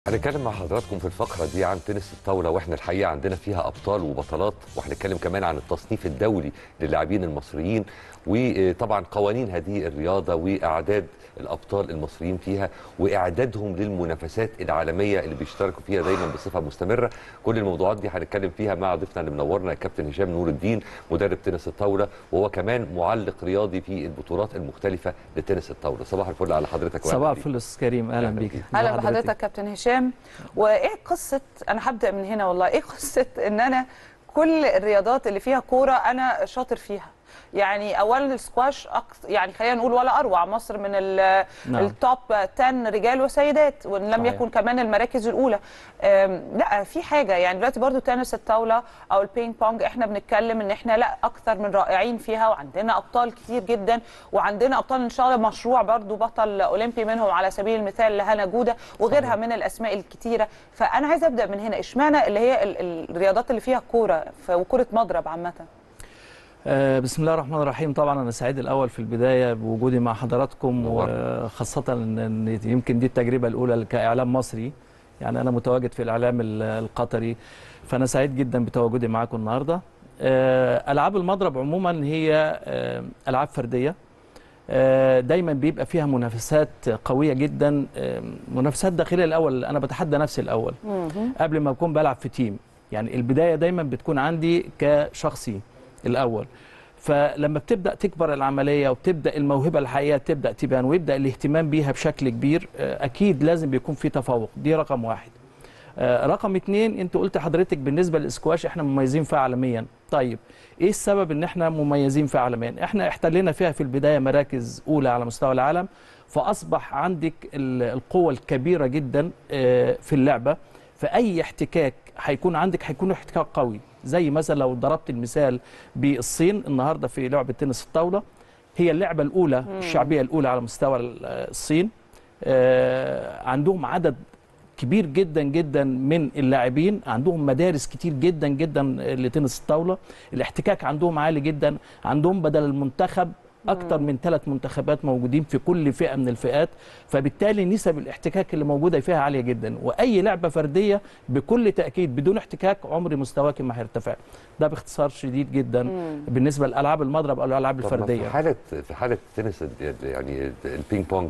هنتكلم مع حضراتكم في الفقرة دي عن تنس الطاولة واحنا الحقيقة عندنا فيها أبطال وبطلات وهنتكلم كمان عن التصنيف الدولي للاعبين المصريين وطبعا قوانين هذه الرياضة وإعداد الأبطال المصريين فيها وإعدادهم للمنافسات العالمية اللي بيشتركوا فيها دايما بصفة مستمرة كل الموضوعات دي هنتكلم فيها مع ضيفنا اللي منورنا الكابتن هشام نور الدين مدرب تنس الطاولة وهو كمان معلق رياضي في البطولات المختلفة لتنس الطاولة صباح الفل على حضرتك وأهلا صباح بيك. الفل استاذ كريم اهلا أهلا بيك بيك. اهلا بحضرتك كابتن هشام وايه قصه انا هبدا من هنا والله ايه قصه ان انا كل الرياضات اللي فيها كوره انا شاطر فيها يعني اولا السكواش أكثر يعني خلينا نقول ولا اروع مصر من ال- نعم. التوب 10 رجال وسيدات وان لم صحيح. يكن كمان المراكز الاولى أم، لا في حاجه يعني دلوقتي برضو تنس الطاوله او البينج بونج احنا بنتكلم ان احنا لا اكثر من رائعين فيها وعندنا ابطال كتير جدا وعندنا ابطال ان شاء الله مشروع برضو بطل اولمبي منهم على سبيل المثال هنا جوده وغيرها من الاسماء الكتيره فانا عايزه ابدا من هنا اشمعنى اللي هي ال- ال- الرياضات اللي فيها كوره ف- وكره مضرب عامه آه بسم الله الرحمن الرحيم طبعا انا سعيد الاول في البدايه بوجودي مع حضراتكم نورنا. وخاصه ان إن يمكن دي التجربه الاولى كاعلام مصري يعني انا متواجد في الاعلام ال- القطري فانا سعيد جدا بتواجدي معاكم النهارده آه العاب المضرب عموما هي آه العاب فرديه آه، دايما بيبقى فيها منافسات قويه جدا آه، منافسات داخليه الاول انا بتحدى نفسي الاول قبل ما اكون بلعب في تيم يعني البدايه دايما بتكون عندي كشخصي الاول فلما بتبدا تكبر العمليه وبتبدا الموهبه الحقيقيه تبدا تبان ويبدا الاهتمام بيها بشكل كبير آه، اكيد لازم بيكون في تفوق دي رقم واحد آه، رقم اتنين انت قلت حضرتك بالنسبه للاسكواش احنا مميزين فيها عالميا طيب ايه السبب ان احنا مميزين فيها عالميا احنا احتلينا فيها في البدايه مراكز اولى على مستوى العالم فاصبح عندك ال- القوه الكبيره جدا آه، في اللعبه فاي احتكاك هيكون عندك هيكون احتكاك قوي زي مثلا لو ضربت المثال بالصين النهارده في لعبه تنس الطاوله هي اللعبه الاولى الشعبيه الاولى على مستوى ال- الصين آه، عندهم عدد كبير جدا جدا من اللاعبين عندهم مدارس كتير جدا جدا لتنس الطاوله الاحتكاك عندهم عالي جدا عندهم بدل المنتخب اكتر من ثلاث منتخبات موجودين في كل فئه من الفئات فبالتالي نسب الاحتكاك اللي موجوده فيها عاليه جدا واي لعبه فرديه بكل تاكيد بدون احتكاك عمر مستواك ما هيرتفع ده باختصار شديد جدا بالنسبه لالعاب المضرب او الالعاب طب ما الفرديه في حالة في حالة تنس ال- يعني البينج بونج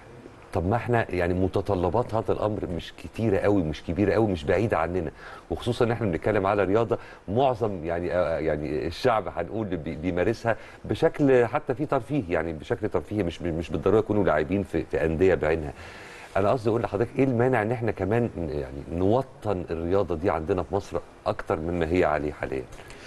طب ما احنا يعني متطلبات هذا الامر مش كتيره قوي مش كبيره قوي مش بعيده عننا وخصوصا ان احنا بنتكلم على رياضه معظم يعني آه، يعني الشعب هنقول بي- بيمارسها بشكل حتى في ترفيه يعني بشكل ترفيهي مش مش بالضروره يكونوا لاعبين في في انديه بعينها انا قصدي اقول لحضرتك ايه المانع ان احنا كمان يعني نوطن الرياضه دي عندنا في مصر اكتر مما هي عليه حاليا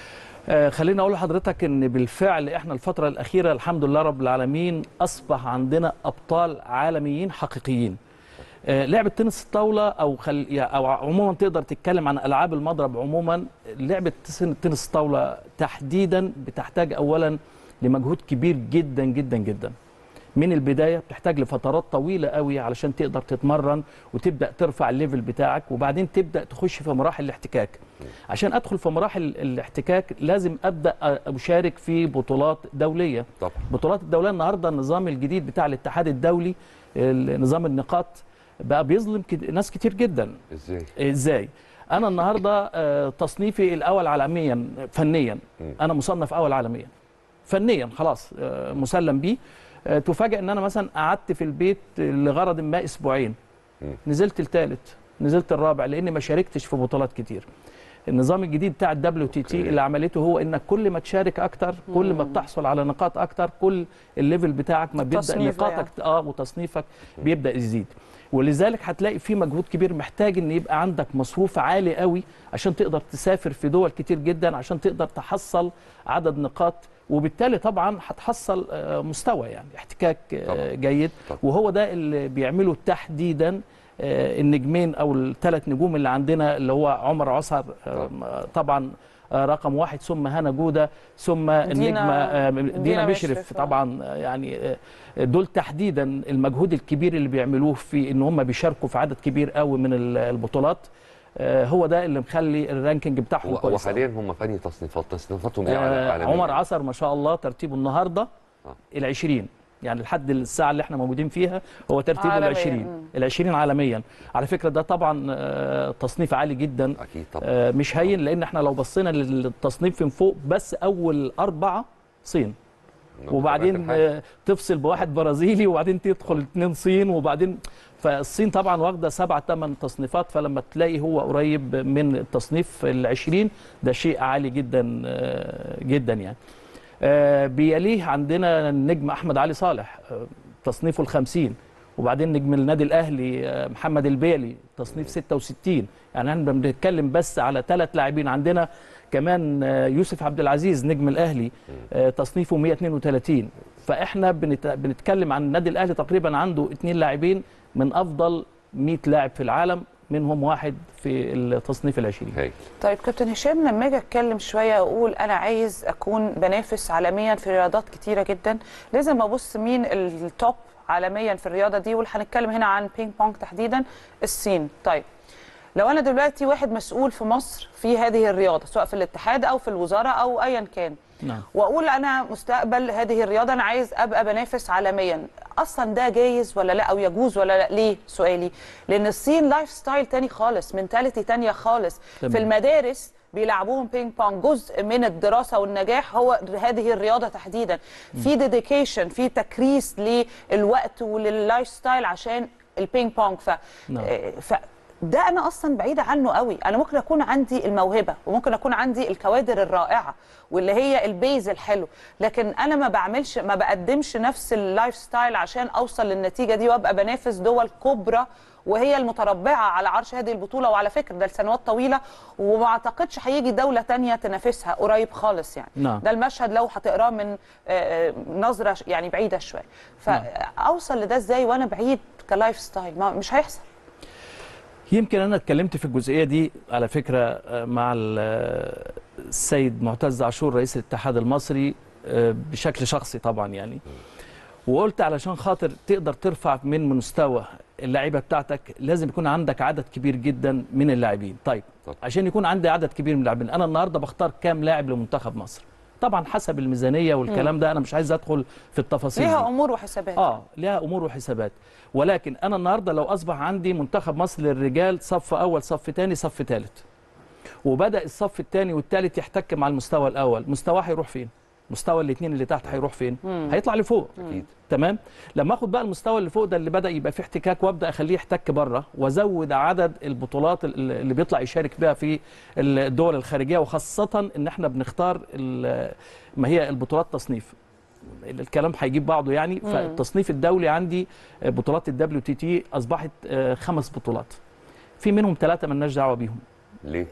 آه، خليني اقول لحضرتك ان بالفعل احنا الفتره الاخيره الحمد لله رب العالمين اصبح عندنا ابطال عالميين حقيقيين آه، لعبه تنس الطاوله او خل... يا- او عموما تقدر تتكلم عن العاب المضرب عموما لعبه تس- تنس الطاوله تحديدا بتحتاج اولا لمجهود كبير جدا جدا جدا من البدايه بتحتاج لفترات طويله قوي علشان تقدر تتمرن وتبدا ترفع الليفل بتاعك وبعدين تبدا تخش في مراحل الاحتكاك عشان ادخل في مراحل الاحتكاك لازم ابدا اشارك في بطولات دوليه طبعا بطولات الدوليه النهارده النظام الجديد بتاع الاتحاد الدولي نظام النقاط بقى بيظلم كد- ناس كتير جدا ازاي ازاي انا النهارده آه، تصنيفي الاول عالميا فنيا مم. انا مصنف اول عالميا فنيا خلاص آه، مسلم بيه آه، تفاجئ ان انا مثلا قعدت في البيت لغرض ما اسبوعين مم. نزلت الثالث نزلت الرابع لاني ما شاركتش في بطولات كتير النظام الجديد بتاع الدبليو تي تي أوكي. اللي عملته هو انك كل ما تشارك اكتر كل ما بتحصل على نقاط اكتر كل الليفل بتاعك ما بيبدا تصنيف نقاطك اه وتصنيفك بيبدا يزيد ولذلك هتلاقي في مجهود كبير محتاج ان يبقى عندك مصروف عالي قوي عشان تقدر تسافر في دول كتير جدا عشان تقدر تحصل عدد نقاط وبالتالي طبعا هتحصل آه، مستوى يعني احتكاك آه، طبعاً. جيد طبعاً. وهو ده اللي بيعمله تحديدا آه، النجمين او الثلاث نجوم اللي عندنا اللي هو عمر عصر آه، طبعا آه، رقم واحد ثم هنا جوده ثم النجمه آه، دينا, دينا مشرف مشرف، آه. طبعا آه، يعني آه، دول تحديدا المجهود الكبير اللي بيعملوه في ان هم بيشاركوا في عدد كبير قوي من ال- البطولات آه، هو ده اللي مخلي الرانكينج بتاعهم و- كويس وحاليا هم في انهي تصنيفات تصنيفاتهم ايه على آه، عالميا عمر عصر ما شاء الله ترتيبه النهارده آه. ال20 يعني لحد الساعه اللي احنا موجودين فيها هو ترتيبه عالمياً. العشرين مم. العشرين عالميا على فكره ده طبعا آه، تصنيف عالي جدا اكيد طبعا آه، مش هين لان احنا لو بصينا للتصنيف من فوق بس اول اربعه صين وبعدين آه، تفصل بواحد برازيلي وبعدين تدخل اثنين صين وبعدين فالصين طبعا واخده سبع ثمان تصنيفات فلما تلاقي هو قريب من التصنيف العشرين ده شيء عالي جدا آه، جدا يعني آه، بيليه عندنا النجم احمد علي صالح آه، تصنيفه الخمسين وبعدين نجم النادي الاهلي آه، محمد البيلي تصنيف 66 يعني احنا بنتكلم بس على ثلاث لاعبين عندنا كمان آه، يوسف عبد العزيز نجم الاهلي آه، تصنيفه 132 فاحنا بنت- بنتكلم عن النادي الاهلي تقريبا عنده اثنين لاعبين من افضل 100 لاعب في العالم منهم واحد في التصنيف العشرين هاي طيب كابتن هشام لما اجي اتكلم شويه واقول انا عايز اكون بنافس عالميا في رياضات كتيره جدا لازم ابص مين التوب عالميا في الرياضه دي وهنتكلم هنا عن بينج بونج تحديدا الصين طيب لو انا دلوقتي واحد مسؤول في مصر في هذه الرياضه سواء في الاتحاد او في الوزاره او ايا كان نعم واقول انا مستقبل هذه الرياضه انا عايز ابقى بنافس عالميا اصلا ده جايز ولا لا او يجوز ولا لا ليه سؤالي لان الصين لايف ستايل تاني خالص منتاليتي تانية خالص تمام. في المدارس بيلعبوهم بينج بونج جزء من الدراسه والنجاح هو هذه الرياضه تحديدا في ديديكيشن في تكريس للوقت ولللايف ستايل عشان البينج بونج ف, نعم. ف ده انا اصلا بعيده عنه قوي انا ممكن اكون عندي الموهبه وممكن اكون عندي الكوادر الرائعه واللي هي البيز الحلو لكن انا ما بعملش ما بقدمش نفس اللايف ستايل عشان اوصل للنتيجه دي وابقى بنافس دول كبرى وهي المتربعه على عرش هذه البطوله وعلى فكره ده لسنوات طويله وما اعتقدش هيجي دوله تانية تنافسها قريب خالص يعني نعم. ده المشهد لو هتقراه من آه، آه، نظره ش- يعني بعيده شويه فاوصل لده ازاي وانا بعيد كلايف ستايل ما مش هيحصل يمكن انا اتكلمت في الجزئيه دي على فكره آه، مع ال- آه، السيد معتز عاشور رئيس الاتحاد المصري آه، بشكل شخصي طبعا يعني وقلت علشان خاطر تقدر ترفع من مستوى اللعيبه بتاعتك لازم يكون عندك عدد كبير جدا من اللاعبين طيب طب. عشان يكون عندي عدد كبير من اللاعبين انا النهارده بختار كام لاعب لمنتخب مصر طبعا حسب الميزانيه والكلام ده انا مش عايز ادخل في التفاصيل ليها دي. امور وحسابات اه ليها امور وحسابات ولكن انا النهارده لو اصبح عندي منتخب مصر للرجال صف اول صف ثاني صف ثالث وبدا الصف الثاني والثالث يحتك مع المستوى الاول مستواه هيروح فين مستوى الاثنين اللي تحت هيروح فين هيطلع لفوق اكيد تمام لما اخد بقى المستوى اللي فوق ده اللي بدا يبقى فيه احتكاك وابدا اخليه يحتك بره وازود عدد البطولات ال- اللي بيطلع يشارك بها في الدول الخارجيه وخاصه ان احنا بنختار ال- ما هي البطولات تصنيف الكلام هيجيب بعضه يعني فالتصنيف الدولي عندي آه، بطولات الدبليو تي تي اصبحت آه، خمس بطولات في منهم ثلاثه مالناش دعوه بيهم ليه؟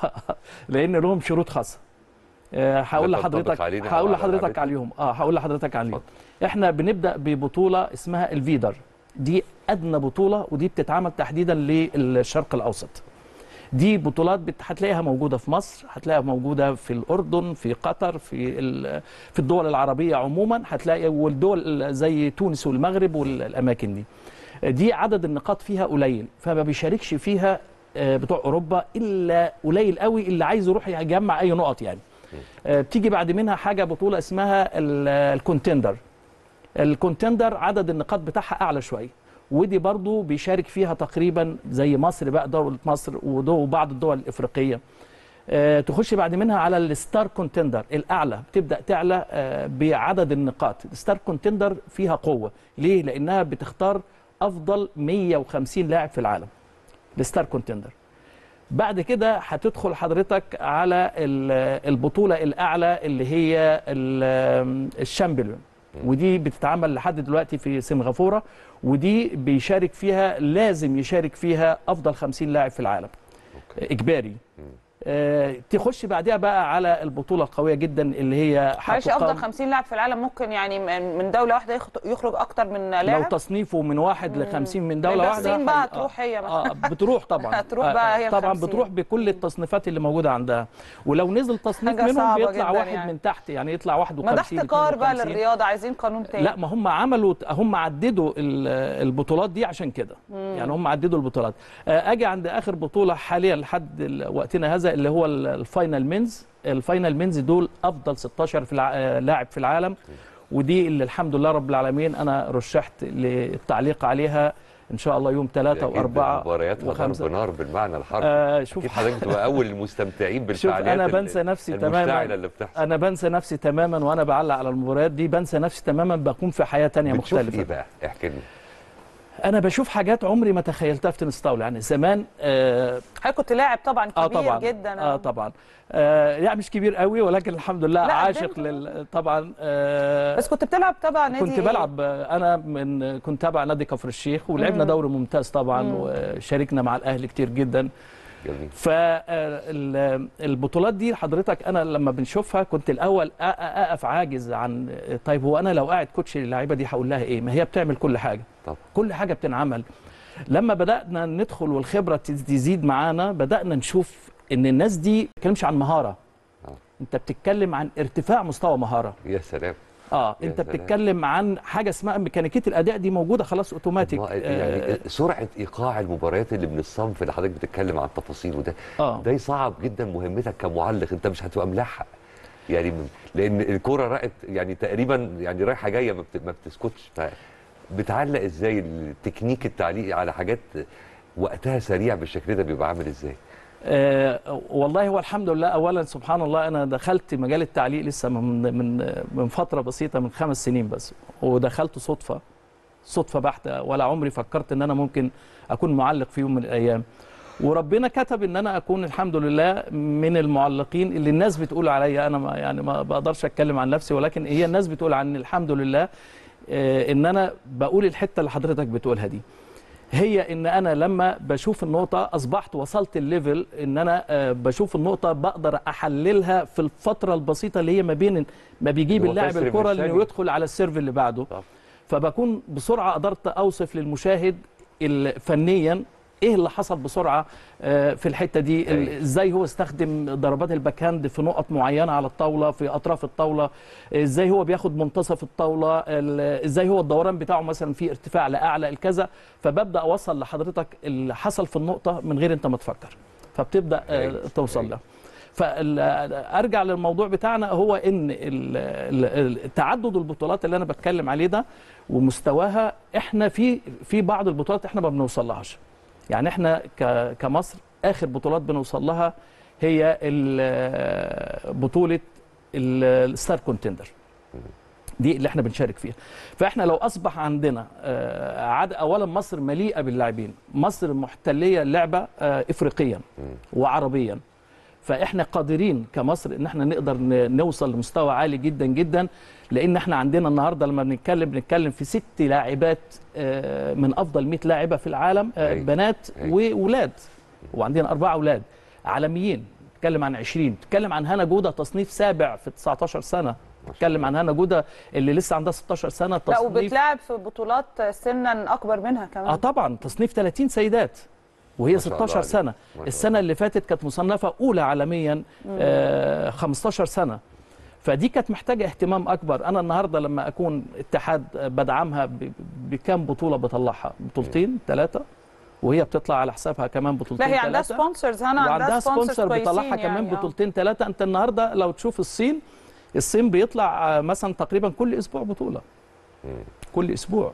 لان لهم شروط خاصه آه، هقول بتنطبق لحضرتك علينا هقول أو على لحضرتك لعبتنا؟ عليهم اه هقول لحضرتك عليهم احنا بنبدا ببطوله اسمها الفيدر دي ادنى بطوله ودي بتتعمل تحديدا للشرق الاوسط دي بطولات بت- هتلاقيها موجوده في مصر هتلاقيها موجوده في الاردن في قطر في ال- في الدول العربيه عموما هتلاقي والدول زي تونس والمغرب والاماكن دي دي عدد النقاط فيها قليل فما بيشاركش فيها آه، بتوع اوروبا الا قليل قوي اللي عايز يروح يجمع اي نقط يعني آه، بتيجي بعد منها حاجه بطوله اسمها ال- الكونتندر الكونتندر عدد النقاط بتاعها اعلى شويه ودي برضو بيشارك فيها تقريبا زي مصر بقى دولة مصر ودو- وبعض الدول الإفريقية آه، تخش بعد منها على الستار كونتندر الأعلى بتبدأ تعلى آه، بعدد النقاط الستار كونتندر فيها قوة ليه؟ لأنها بتختار أفضل 150 لاعب في العالم الستار كونتندر بعد كده هتدخل حضرتك على ال- البطولة الأعلى اللي هي ال- الشامبيون ودي بتتعمل لحد دلوقتي في سنغافورة ودي بيشارك فيها لازم يشارك فيها أفضل 50 لاعب في العالم إجباري آه، تخش بعدها بقى على البطولة القوية جدا اللي هي معلش افضل هتقام 50 لاعب في العالم ممكن يعني من من دوله واحده يخط- يخرج اكتر من لو لاعب تصنيفه من واحد ل 50 من دولة يبقى واحدة الصين بقى هي- تروح هي مثلا. آه بتروح طبعا هتروح آه، بقى هي طبعا الخمسين. بتروح بكل التصنيفات اللي موجودة عندها ولو نزل تصنيف حاجة منهم صعبة بيطلع جداً واحد يعني. من تحت يعني يطلع 51 ما ده احتكار بقى 52. للرياضه عايزين قانون تاني لا ما هم عملوا هم عددوا ال- البطولات دي عشان كده يعني هم عددوا البطولات آه، اجي عند اخر بطوله حاليا لحد ال- وقتنا هذا اللي هو ال- الفاينل مينز الفاينل مينز دول افضل 16 في الع... آه، لاعب في العالم ودي اللي الحمد لله رب العالمين انا رشحت للتعليق عليها ان شاء الله يوم ثلاثة أكيد وأربعة مبارياتها ضرب وخمسة نار بالمعنى الحرفي آه شوف اكيد حضرتك بتبقى اول المستمتعين شوف بالفعاليات انا ال- بنسى نفسي المشتعله تماما اللي بتحصل انا بنسى نفسي تماما وانا بعلق على المباريات دي بنسى نفسي تماما بكون في حياه تانية بتشوف مختلفه ايه بقى احكي لنا انا بشوف حاجات عمري ما تخيلتها في تنس طاوله يعني زمان آه, حضرتك كنت لاعب طبعا كبير اه طبعا جدا اه طبعا آه يعني مش كبير قوي ولكن الحمد لله لا، عاشق قدمت. لل طبعا آه بس كنت بتلعب تبع نادي كنت إيه؟ بلعب آه، انا من كنت تابع نادي كفر الشيخ ولعبنا مم. دوري ممتاز طبعا مم. وشاركنا مع الاهلي كتير جدا جميل فالبطولات دي حضرتك انا لما بنشوفها كنت الاول أ- أ- اقف عاجز عن طيب هو انا لو قاعد كوتش للعيبه دي هقول لها ايه ما هي بتعمل كل حاجه طب كل حاجه بتنعمل لما بدانا ندخل والخبره تز- تزيد معانا بدانا نشوف ان الناس دي ما بتتكلمش عن مهاره آه. انت بتتكلم عن ارتفاع مستوى مهاره يا سلام اه يا انت سلام. بتتكلم عن حاجه اسمها ميكانيكيه الاداء دي موجوده خلاص اوتوماتيك ما- آه يعني سرعه ايقاع المباريات اللي من الصنف اللي حضرتك بتتكلم عن تفاصيله ده اه ده يصعب جدا مهمتك كمعلق انت مش هتبقى ملاحق يعني من- لان الكوره رأت يعني تقريبا يعني رايحه جايه ما بت- ما بتسكتش فبتعلق ازاي التكنيك التعليقي على حاجات وقتها سريع بالشكل ده بيبقى عامل ازاي آه والله هو الحمد لله اولا سبحان الله انا دخلت مجال التعليق لسه من من من فتره بسيطه من خمس سنين بس ودخلت صدفه صدفه بحته ولا عمري فكرت ان انا ممكن اكون معلق في يوم من الايام وربنا كتب ان انا اكون الحمد لله من المعلقين اللي الناس بتقول عليا انا ما يعني ما بقدرش اتكلم عن نفسي ولكن هي الناس بتقول عني الحمد لله آه، ان انا بقول الحته اللي حضرتك بتقولها دي هي ان انا لما بشوف النقطه اصبحت وصلت الليفل ان انا آه، بشوف النقطه بقدر احللها في الفتره البسيطه اللي هي ما بين ما بيجيب هو اللاعب كسر الكره بالثانية. انه يدخل على السيرف اللي بعده طب. فبكون بسرعه قدرت اوصف للمشاهد ال- فنيا ايه اللي حصل بسرعه آه، في الحته دي ال- أيوة. ازاي هو استخدم ضربات الباك هاند في نقط معينه على الطاوله في اطراف الطاوله ازاي هو بياخد منتصف الطاوله ال- ازاي هو الدوران بتاعه مثلا في ارتفاع لاعلى الكذا فببدا اوصل لحضرتك اللي حصل في النقطه من غير انت ما تفكر فبتبدا آه، أيوة. توصل أيوة. له فارجع للموضوع بتاعنا هو ان ال- ال- ال- تعدد البطولات اللي انا بتكلم عليه ده ومستواها احنا في في بعض البطولات احنا ما بنوصلهاش يعني احنا ك- كمصر اخر بطولات بنوصل لها هي ال- بطوله ال- الستار كونتندر دي اللي احنا بنشارك فيها فاحنا لو اصبح عندنا آه، عد اولا مصر مليئه باللاعبين مصر محتليه اللعبه آه، افريقيا وعربيا فاحنا قادرين كمصر ان احنا نقدر ن- نوصل لمستوى عالي جدا جدا لان احنا عندنا النهارده لما بنتكلم بنتكلم في ست لاعبات آه، من افضل 100 لاعبه في العالم آه، أيوة. بنات أيوة. واولاد وعندنا اربعه اولاد عالميين نتكلم عن 20 نتكلم عن هنا جوده تصنيف سابع في 19 سنه نتكلم عن هنا جوده اللي لسه عندها 16 سنه لا تصنيف وبتلعب في بطولات سنا اكبر منها كمان اه طبعا تصنيف 30 سيدات وهي ما شاء الله 16 عليك. سنه ما شاء السنه اللي فاتت كانت مصنفه اولى عالميا آه 15 سنه فدي كانت محتاجه اهتمام اكبر انا النهارده لما اكون اتحاد بدعمها ب- بكام بطوله بطلعها بطولتين ثلاثه وهي بتطلع على حسابها كمان بطولتين لا هي عندها ثلاثة. سبونسرز هنا عندها وعندها سبونسرز سبونسر بيطلعها كمان بطولتين ثلاثه انت النهارده لو تشوف الصين الصين بيطلع آه، مثلا تقريبا كل اسبوع بطوله كل اسبوع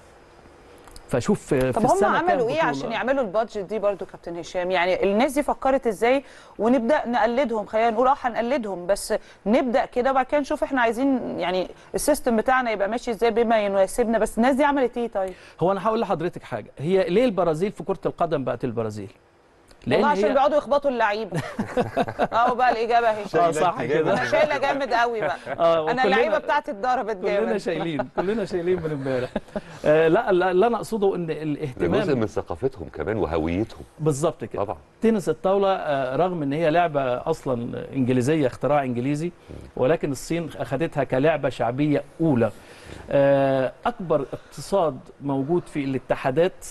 فشوف في طب في هم السنة كام عملوا ايه بطولة؟ عشان يعملوا البادجت دي برضو كابتن هشام يعني الناس دي فكرت ازاي ونبدا نقلدهم خلينا نقول اه هنقلدهم بس نبدا كده وبعد كده نشوف احنا عايزين يعني السيستم بتاعنا يبقى ماشي ازاي بما يناسبنا بس الناس دي عملت ايه طيب هو انا هقول لحضرتك حاجه هي ليه البرازيل في كره القدم بقت البرازيل والله عشان هي بيقعدوا يخبطوا اللعيبه اهو بقى الاجابه اهي اه صح كده انا شايله جامد قوي بقى اه انا وكلنا- اللعيبه بتاعتي اتضربت كلنا جامد شايلين كلنا شايلين من امبارح آه لا لا اللي انا اقصده ان ده جزء الاهتمام من ثقافتهم كمان وهويتهم بالظبط كده طبعا تنس الطاوله آه، رغم ان هي لعبه اصلا انجليزيه اختراع انجليزي ولكن الصين اخذتها كلعبه شعبيه اولى آه، اكبر اقتصاد موجود في الاتحادات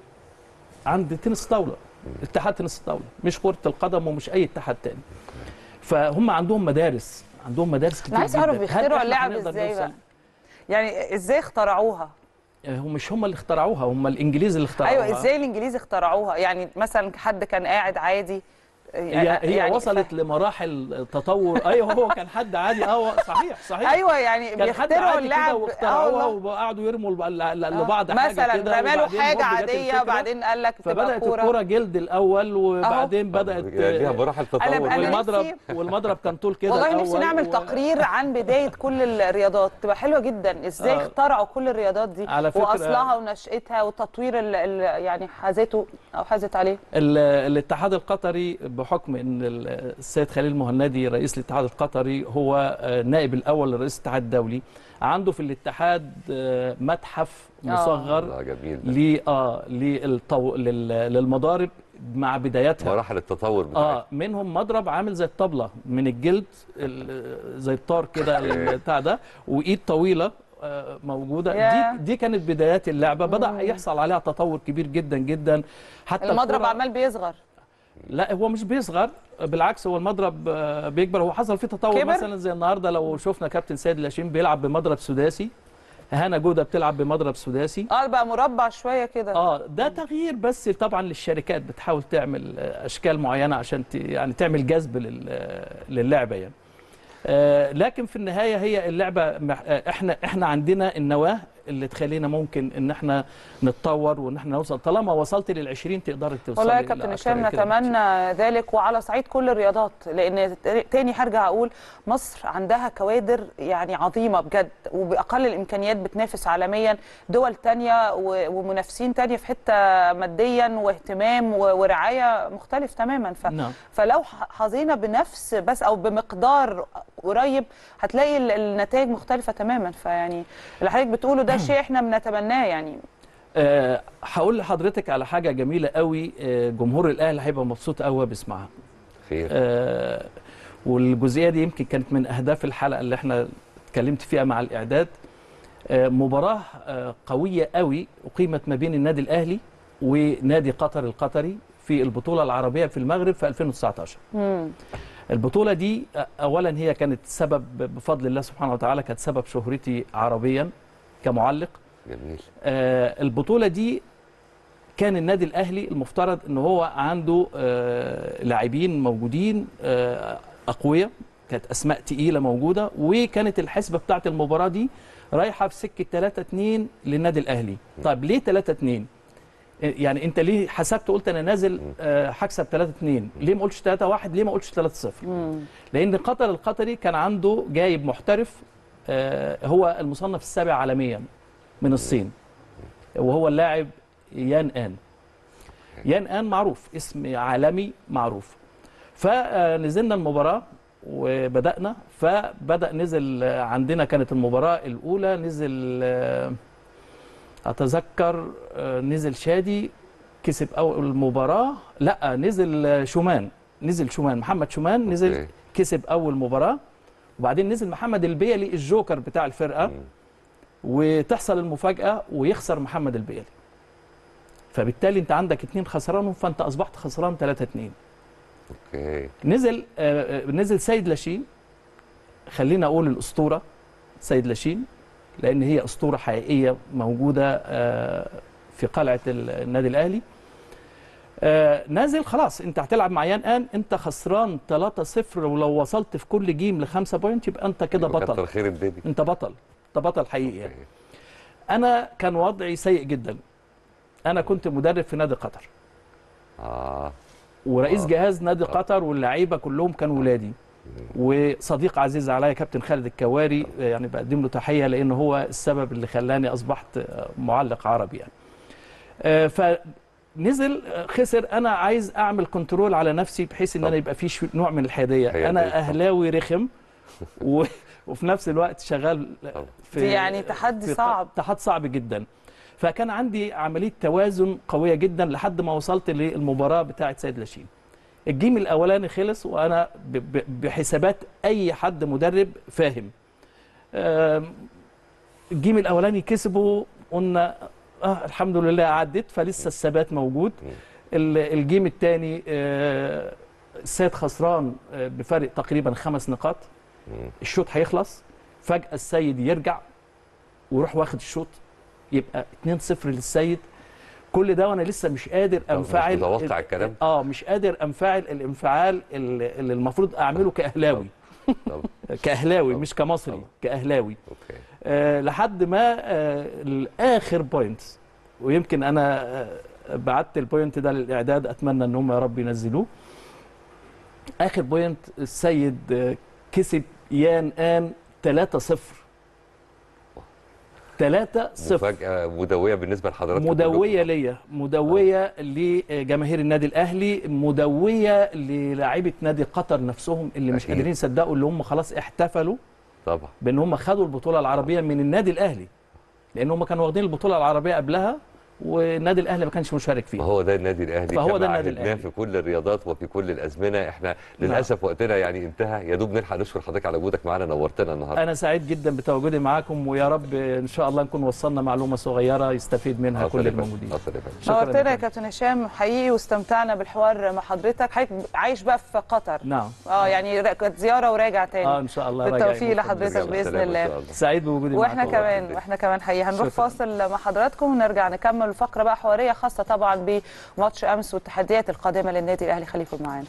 عند تنس الطاوله اتحاد تنس الطاوله مش كره القدم ومش اي اتحاد تاني فهم عندهم مدارس عندهم مدارس كتير انا عايز جدا. اعرف هل بيخترعوا إحنا اللعب هنقدر ازاي نوصل؟ بقى يعني ازاي اخترعوها هم مش هم اللي اخترعوها هم الانجليز اللي اخترعوها ايوه ازاي الانجليز اخترعوها يعني مثلا حد كان قاعد عادي هي هي وصلت لمراحل تطور ايوه هو كان حد عادي اه صحيح صحيح ايوه يعني كان حد بيخترعوا عادي كده اللعب واخترعوها آه وقعدوا يرموا الب- ل- ل- آه. لبعض حاجه مثلا كده رماله وبعدين حاجه هوب جت عاديه الفكرة. وبعدين قال لك تبقى فبدات كوره الكوره جلد الاول وبعدين بدات ليها مراحل أنا- تطور أنا والمضرب نفسي- والمضرب كان طول كده والله الأول نفسي نعمل و- تقرير عن بدايه كل الرياضات تبقى حلوه جدا ازاي آه. اخترعوا كل الرياضات دي على فكرة- واصلها ونشاتها والتطوير اللي يعني حازته او حازت عليه ال- الاتحاد القطري بحكم ان ال- السيد خليل مهندي رئيس الاتحاد القطري هو آه، نائب الاول لرئيس الاتحاد الدولي عنده في الاتحاد آه، متحف مصغر الله جميل ده. ل اه للطو... لل... للمضارب مع بدايتها مراحل التطور بتاعتها اه منهم مضرب عامل زي الطبله من الجلد ال- زي الطار كده البتاع ده وايد طويله آه، موجوده ياه. دي دي كانت بدايات اللعبه بدا يحصل عليها تطور كبير جدا جدا حتى المضرب الكرة- عمال بيصغر لا هو مش بيصغر بالعكس هو المضرب آه، بيكبر هو حصل فيه تطور كبر؟ مثلا زي النهارده لو شفنا كابتن سيد لاشين بيلعب بمضرب سداسي هنا جوده بتلعب بمضرب سداسي اه بقى مربع شويه كده اه ده تغيير بس طبعا للشركات بتحاول تعمل آه، اشكال معينه عشان ت- يعني تعمل جذب لل- آه، للعبه يعني آه، لكن في النهايه هي اللعبه مح- آه، احنا احنا عندنا النواه اللي تخلينا ممكن ان احنا نتطور وان احنا نوصل طالما وصلت لل 20 تقدر توصل والله يا كابتن هشام نتمنى ذلك وعلى صعيد كل الرياضات لان تاني هرجع اقول مصر عندها كوادر يعني عظيمه بجد وباقل الامكانيات بتنافس عالميا دول تانية و- ومنافسين تانية في حته ماديا واهتمام و- ورعايه مختلف تماما ف... نعم فلو ح- حظينا بنفس بس او بمقدار قريب هتلاقي ال- النتائج مختلفه تماما فيعني اللي حضرتك بتقوله ده شيء احنا بنتمناه يعني أه هقول لحضرتك على حاجه جميله قوي أه جمهور الاهلي هيبقى مبسوط قوي بيسمعها خير أه والجزئيه دي يمكن كانت من اهداف الحلقه اللي احنا اتكلمت فيها مع الاعداد أه مباراه أه قويه قوي اقيمت ما بين النادي الاهلي ونادي قطر القطري في البطوله العربيه في المغرب في 2019 مم. البطوله دي أه، اولا هي كانت سبب بفضل الله سبحانه وتعالى كانت سبب شهرتي عربيا كمعلق جميل آه، البطوله دي كان النادي الاهلي المفترض ان هو عنده آه، لاعبين موجودين آه، اقوياء كانت اسماء تقيله موجوده وكانت الحسبه بتاعه المباراه دي رايحه في سكه 3 2 للنادي الاهلي طيب ليه 3 2 يعني انت ليه حسبت قلت انا نازل آه، هكسب 3 2 ليه ما قلتش 3 1 ليه ما قلتش 3 0 مم. لان قطر القطري كان عنده جايب محترف آه، هو المصنف السابع عالميا من الصين وهو اللاعب يان ان يان ان معروف اسم عالمي معروف فنزلنا المباراه وبدانا فبدا نزل آه، عندنا كانت المباراه الاولى نزل آه، اتذكر آه، نزل شادي كسب اول المباراه لا نزل آه، شومان نزل شومان محمد شومان نزل أوكي. كسب اول مباراه وبعدين نزل محمد البيلي الجوكر بتاع الفرقه مم. وتحصل المفاجاه ويخسر محمد البيلي فبالتالي انت عندك اتنين خسرانهم فانت اصبحت خسران 3 2 اوكي نزل آه، آه، نزل سيد لاشين خلينا اقول الاسطوره سيد لاشين لان هي اسطوره حقيقيه موجوده آه، في قلعه ال- النادي الاهلي آه، نازل خلاص انت هتلعب مع يان ان انت خسران 3-0 ولو وصلت في كل جيم لخمسة بوينت يبقى انت كده يبقى بطل كتر خير الدنيا انت بطل انت بطل حقيقي يعني. أوكي. انا كان وضعي سيء جدا انا كنت مدرب في نادي قطر اه ورئيس آه. جهاز نادي آه. قطر واللعيبه كلهم كانوا ولادي وصديق عزيز عليا كابتن خالد الكواري يعني بقدم له تحيه لان هو السبب اللي خلاني اصبحت معلق عربي يعني آه، فنزل آه، خسر انا عايز اعمل كنترول على نفسي بحيث ان طب. انا يبقى في شو- نوع من الحياديه حيادية، انا طب. اهلاوي رخم و... وفي نفس الوقت شغال طب. في دي يعني تحدي في صعب. تحدي صعب جدا فكان عندي عمليه توازن قويه جدا لحد ما وصلت للمباراه بتاعه سيد لاشين الجيم الاولاني خلص وانا ب- ب- بحسابات اي حد مدرب فاهم آم، الجيم الاولاني كسبوا قلنا آه الحمد لله عدت فلسه الثبات موجود مم. ال- الجيم الثاني السيد خسران آه، بفرق تقريبا خمس نقاط مم. الشوط هيخلص فجأة السيد يرجع ويروح واخد الشوط يبقى 2-0 للسيد كل ده وانا لسه مش قادر مش انفعل متوقع الكلام؟ اه مش قادر انفعل الانفعال اللي اللي المفروض اعمله كاهلاوي طب كاهلاوي طب. مش كمصري طب. كاهلاوي اوكي آه لحد ما آه الاخر بوينت ويمكن انا آه بعت البوينت ده للاعداد اتمنى ان هم يا رب ينزلوه اخر بوينت السيد آه كسب يان ان 3-0 3-0 مفاجاه مدويه بالنسبه لحضراتكم مدويه كلكم. ليا مدويه لجماهير النادي الاهلي مدويه للاعيبه نادي قطر نفسهم اللي مش أكيد. قادرين يصدقوا اللي هم خلاص احتفلوا طبعا بان هم خدوا البطوله العربيه من النادي الاهلي لان هم كانوا واخدين البطوله العربيه قبلها والنادي الاهلي ما كانش مشارك فيها فهو ده النادي الاهلي فهو كما ده النادي عهدناه الأهلي. في كل الرياضات وفي كل الازمنه احنا للاسف وقتنا يعني انتهى يا دوب نلحق نشكر حضرتك على وجودك معانا نورتنا النهارده انا سعيد جدا بتواجدي معاكم ويا رب ان شاء الله نكون وصلنا معلومه صغيره يستفيد منها حصل كل يا فندم. الموجودين حصل يا فندم. شكراً نورتنا يا فندم. كابتن هشام حقيقي واستمتعنا بالحوار مع حضرتك حضرتك عايش بقى في قطر نعم اه يعني را- كانت زياره وراجع تاني اه ان شاء الله راجع بالتوفيق يوم لحضرتك الخميس. بإذن بالسلامة إن الله. شاء الله. سعيد بوجودي واحنا معاكم. كمان يخليك. واحنا كمان حقيقي هنروح شكراً. فاصل مع حضراتكم ونرجع نكمل الفقره بقى حواريه خاصه طبعا بماتش امس والتحديات القادمه للنادي الاهلي خليكم معانا